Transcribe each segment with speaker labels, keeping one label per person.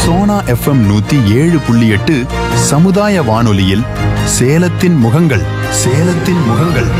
Speaker 1: Sona FM நூத்தி ஏழு புள்ளி எட்டு சமுதாய வானொலியில் சேலத்தின் முகங்கள் சேலத்தின் முகங்கள்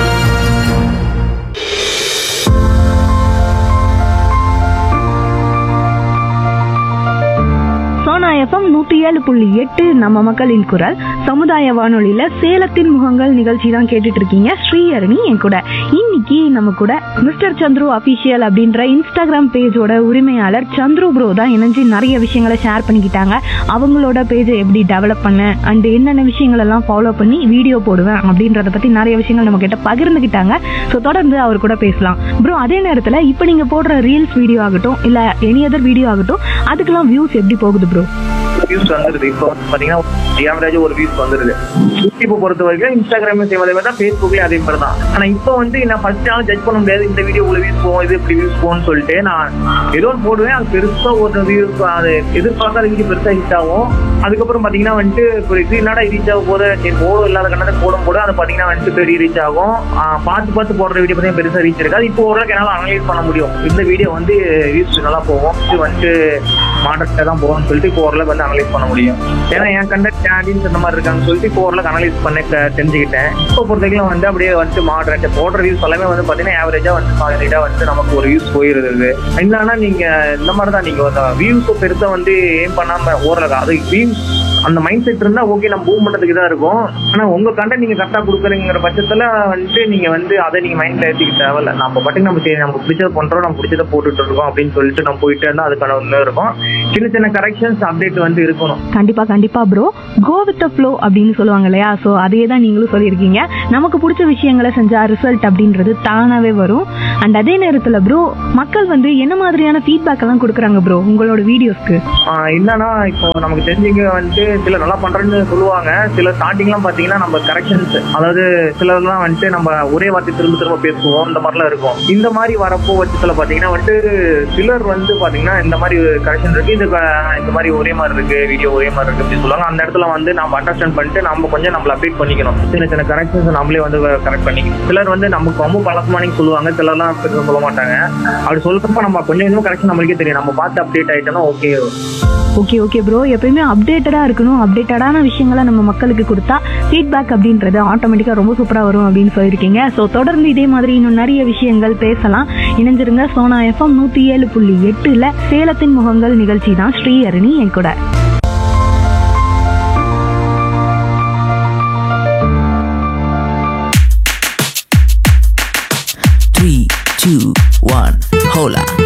Speaker 2: சோனா எஃப்எம் நூத்தி ஏழு புள்ளி எட்டு நம்ம மக்களின் குரல் சமுதாய வானொலியில சேலத்தின் முகங்கள் நிகழ்ச்சி தான் கேட்டுட்டு இருக்கீங்க ஸ்ரீஹரணி என் கூட இன்னைக்கு நம்ம கூட மிஸ்டர் சந்துரு அபிஷியல் அப்படின்ற இன்ஸ்டாகிராம் பேஜோட உரிமையாளர் சந்துரு ப்ரோ தான் இணைஞ்சு நிறைய விஷயங்களை ஷேர் பண்ணிக்கிட்டாங்க அவங்களோட பேஜை எப்படி டெவலப் பண்ண அண்ட் என்னென்ன விஷயங்கள் எல்லாம் ஃபாலோ பண்ணி வீடியோ போடுவேன் அப்படின்றத பத்தி நிறைய விஷயங்கள் நம்ம கிட்ட பகிர்ந்துக்கிட்டாங்க ஸோ தொடர்ந்து அவர் கூட பேசலாம் ப்ரோ அதே நேரத்தில் இப்போ நீங்க போடுற ரீல்ஸ் வீடியோ ஆகட்டும் இல்ல எனி அதர் வீடியோ ஆகட்டும் அதுக்கெல்லாம் வியூஸ் எப்படி போகுது ப்ரோ
Speaker 3: வியூஸ் வந்துருது இப்போ வந்து பாத்தீங்கன்னா ஆவரேஜ் ஒரு வியூஸ் வந்துருது யூடியூப் பொறுத்த வரைக்கும் இன்ஸ்டாகிராமே சேம் அதே மாதிரி தான் ஃபேஸ்புக்லயும் அதே மாதிரி தான் ஆனா இப்போ வந்து நான் ஃபர்ஸ்ட் நாள் ஜட்ஜ் பண்ண முடியாது இந்த வீடியோ உள்ள வியூஸ் போகும் இது இப்படி வியூஸ் போகும்னு சொல்லிட்டு நான் ஏதோ ஒன்று போடுவேன் அது பெருசா ஒரு வியூஸ் அது எதிர்பார்க்காத வீடியோ பெருசா ஹிட் ஆகும் அதுக்கப்புறம் பாத்தீங்கன்னா வந்துட்டு இப்போ இது என்னடா ரீச் ஆக போது சரி போடும் இல்லாத கண்ணதை போடும் போது அது பாத்தீங்கன்னா வந்துட்டு பெரிய ரீச் ஆகும் ஆஹ் பார்த்து பார்த்து போடுற வீடியோ பார்த்தீங்கன்னா பெருசா ரீச் இருக்காது இப்போ ஓரளவுக்கு என்னால அனலைஸ் பண்ண முடியும் இந்த வீடியோ வந்து வியூஸ் நல்லா போகும் இது வந்துட்டு மாடர்ட்டா தான் போகும்னு சொல்லிட்டு இப்போ ஓரளவுக்கு வந்து அனலைஸ் பண்ண முடியும் ஏன்னா என் கண்டக்ட் ஆடியன்ஸ் இந்த மாதிரி இருக்காங்கன்னு சொல்லிட்டு இப்போ ஓரளவுக்கு அனலைஸ் பண்ண க- தெரிஞ்சுக்கிட்டேன் இப்போ பொறுத்தவரைக்கும் வந்து அப்படியே வந்து மாடரேட் போடுற வியூஸ் எல்லாமே வந்து பாத்தீங்கன்னா ஆவரேஜா வந்து மாடரேட்டா வந்து நமக்கு ஒரு வியூஸ் போயிருது என்னன்னா நீங்க இந்த மாதிரி தான் நீங்க வியூஸ் பெருசா வந்து ஏம் பண்ணாம ஓரளவுக்கு அது வியூஸ் அந்த மைண்ட் செட் இருந்தா ஓகே நம்ம மூவ் பண்றதுக்கு தான் இருக்கும் ஆனா உங்க கண்டென்ட் நீங்க கரெக்டா கொடுக்குறீங்கிற பட்சத்துல வந்துட்டு நீங்க வந்து அதை நீங்க மைண்ட்ல ஏத்திக்க தேவையில்ல நம்ம பாட்டுக்கு நம்ம சரி நமக்கு பிடிச்சதை பண்றோம் நம்ம பிடிச்சதை போட்டுட்டு இருக்கோம் அப்படின்னு சொல்லிட்டு நம்ம போயிட்டு இருந்தா அதுக்கான ஒண்ணு இருக்கும் சின்ன சின்ன கரெக்ஷன்ஸ் அப்டேட் வந்து இருக்கணும்
Speaker 2: கண்டிப்பா கண்டிப்பா ப்ரோ கோ வித் ஃப்ளோ அப்படின்னு சொல்லுவாங்க இல்லையா ஸோ அதே தான் நீங்களும் சொல்லியிருக்கீங்க நமக்கு பிடிச்ச விஷயங்களை செஞ்சா ரிசல்ட் அப்படின்றது தானாவே வரும் அண்ட் அதே நேரத்துல ப்ரோ மக்கள் வந்து என்ன மாதிரியான ஃபீட்பேக் எல்லாம் கொடுக்குறாங்க ப்ரோ உங்களோட வீடியோஸ்க்கு
Speaker 3: ஆஹ் என்னன்னா இப்போ நமக்கு தெரிஞ்சவங்க வந்துட்டு சில நல்லா பண்றேன்னு சொல்லுவாங்க சில ஸ்டார்டிங்லாம் பாத்தீங்கன்னா நம்ம கரெக்ஷன்ஸ் அதாவது சிலர்லாம் வந்துட்டு நம்ம ஒரே வார்த்தை திரும்ப திரும்ப பேசுவோம் இந்த மாதிரிலாம் இருக்கும் இந்த மாதிரி வரப்போ பட்சத்துல பாத்தீங்கன்னா வந்துட்டு சிலர் வந்து பாத்தீங்கன்னா இந்த மாதிரி கரெக்ஷன் இருக்கு இது க- இந்த மாதிரி ஒரே மாதிரி இருக்கு வீடியோ ஒரே மாதிரி இருக்கு அப்படின்னு சொல்லுவாங்க அந்த இடத்துல வந்து நம்ம அண்டர்ஸ்டாண்ட் பண்ணிட்டு நம்ம கொஞ்சம் நம்மள அப்டேட் பண்ணிக்கணும் சின்ன சின்ன கரெக்ஷன்ஸ் நம்மளே வந்து கரெக்ட் பண்ணிக்கணும் சிலர் வந்து நமக்கு ரொம்ப பழக்கமானு சொல்லுவாங்க சிலர்லாம் பெருசா சொல்ல மாட்டாங்க அப்படி சொல்றப்ப நம்ம கொஞ்சம் கொஞ்சம் கரெக்ஷன் நம்மளுக்கே தெரியும் நம்ம பார்த்து அப்டேட் ஆயிட்டோம்னா ஓகே
Speaker 2: ஓகே ஓகே ப்ரோ எப்பயுமே அப்டேட்டடா இருக்கணும் அப்டேட்டடான விஷயங்களை நம்ம மக்களுக்கு கொடுத்தா ஃபீட்பேக் அப்படின்றது ஆட்டோமேட்டிக்கா ரொம்ப சூப்பரா வரும் அப்படின்னு சொல்லியிருக்கீங்க ஸோ தொடர்ந்து இதே மாதிரி இன்னும் நிறைய விஷயங்கள் பேசலாம் இணைஞ்சிருங்க சோனா எஃப்எம் நூத்தி ஏழு புள்ளி எட்டுல சேலத்தின் முகங்கள் நிகழ்ச்சி தான் ஸ்ரீஹரணி என் கூட
Speaker 4: Three, two, one, hola.